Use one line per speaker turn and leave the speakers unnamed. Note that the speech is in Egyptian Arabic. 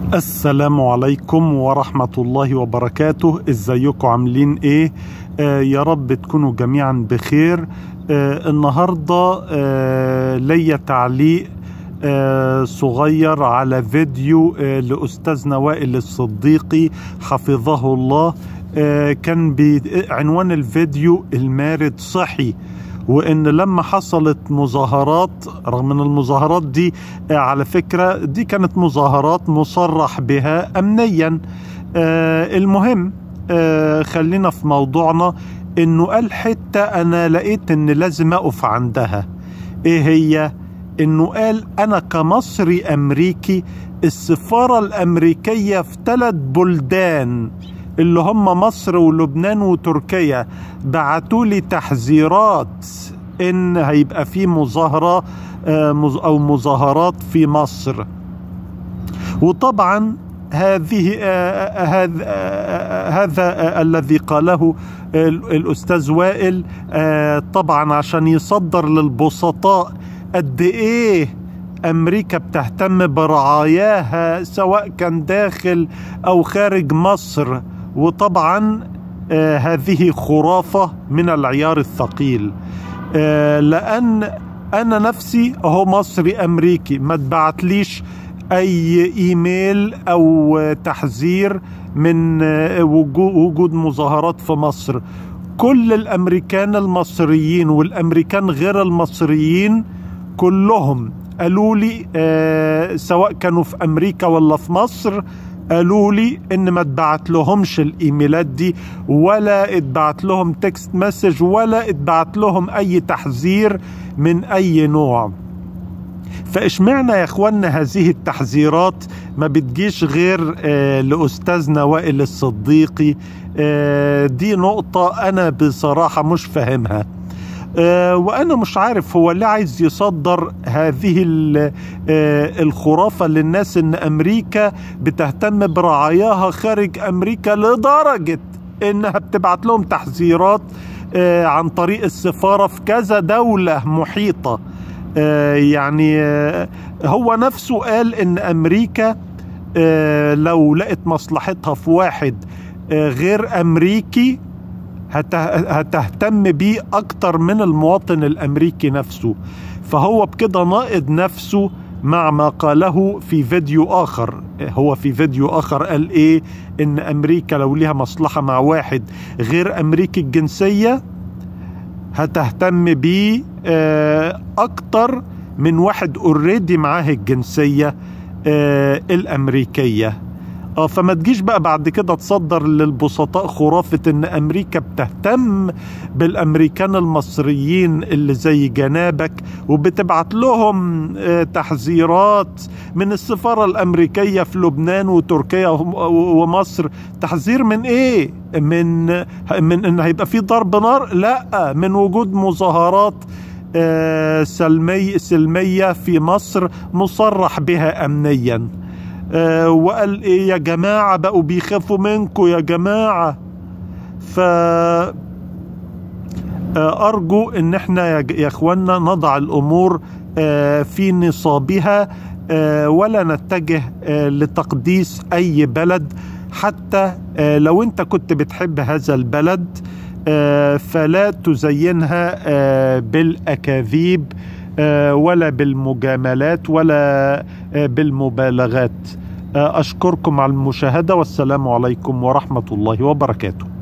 السلام عليكم ورحمة الله وبركاته ازيكم عاملين ايه آه يا رب تكونوا جميعا بخير آه النهاردة آه ليا تعليق آه صغير على فيديو آه لأستاذنا وائل الصديقي حفظه الله آه كان عنوان الفيديو المارد صحي وان لما حصلت مظاهرات رغم ان المظاهرات دي على فكره دي كانت مظاهرات مصرح بها امنيا آه المهم آه خلينا في موضوعنا انه قال حته انا لقيت ان لازم اقف عندها ايه هي انه قال انا كمصري امريكي السفاره الامريكيه في ثلاث بلدان اللي هم مصر ولبنان وتركيا بعتوا لي تحذيرات ان هيبقى في مظاهره او مظاهرات في مصر وطبعا هذه هذا هذا الذي قاله الاستاذ وائل طبعا عشان يصدر للبسطاء قد ايه امريكا بتهتم برعاياها سواء كان داخل او خارج مصر وطبعا آه هذه خرافة من العيار الثقيل آه لأن أنا نفسي هو مصري أمريكي ما تبعتليش أي إيميل أو تحذير من آه وجود مظاهرات في مصر كل الأمريكان المصريين والأمريكان غير المصريين كلهم قالوا لي سواء كانوا في أمريكا ولا في مصر قالوا لي ان ما اتبعت لهمش الايميلات دي ولا اتبعت لهم تكست مسج ولا اتبعت لهم اي تحذير من اي نوع فاشمعنا يا اخوانا هذه التحذيرات ما بتجيش غير آه لاستاذنا وائل الصديقي آه دي نقطة انا بصراحة مش فاهمها آه وانا مش عارف هو ليه عايز يصدر هذه آه الخرافه للناس ان امريكا بتهتم برعاياها خارج امريكا لدرجه انها بتبعت لهم تحذيرات آه عن طريق السفاره في كذا دوله محيطه يعني هو نفسه قال ان امريكا لو لقت مصلحتها في واحد غير امريكي هتهتم بيه اكتر من المواطن الامريكي نفسه فهو بكده ناقض نفسه مع ما قاله في فيديو اخر هو في فيديو اخر قال ايه ان امريكا لو ليها مصلحة مع واحد غير امريكي الجنسية هتهتم بيه اكتر من واحد اوريدي معاه الجنسية الامريكية اه فما تجيش بقى بعد كده تصدر للبسطاء خرافة ان امريكا بتهتم بالامريكان المصريين اللي زي جنابك وبتبعت لهم اه تحذيرات من السفارة الامريكية في لبنان وتركيا ومصر تحذير من ايه من من ان هيبقى في ضرب نار لا من وجود مظاهرات اه سلمي سلمية في مصر مصرح بها امنيا آه وقال ايه يا جماعة بقوا بيخافوا منكم يا جماعة ف آه ارجو ان احنا يا اخوانا نضع الامور آه في نصابها ولا نتجه لتقديس اي بلد حتى لو انت كنت بتحب هذا البلد فلا تزينها بالاكاذيب ولا بالمجاملات ولا بالمبالغات أشكركم على المشاهدة والسلام عليكم ورحمة الله وبركاته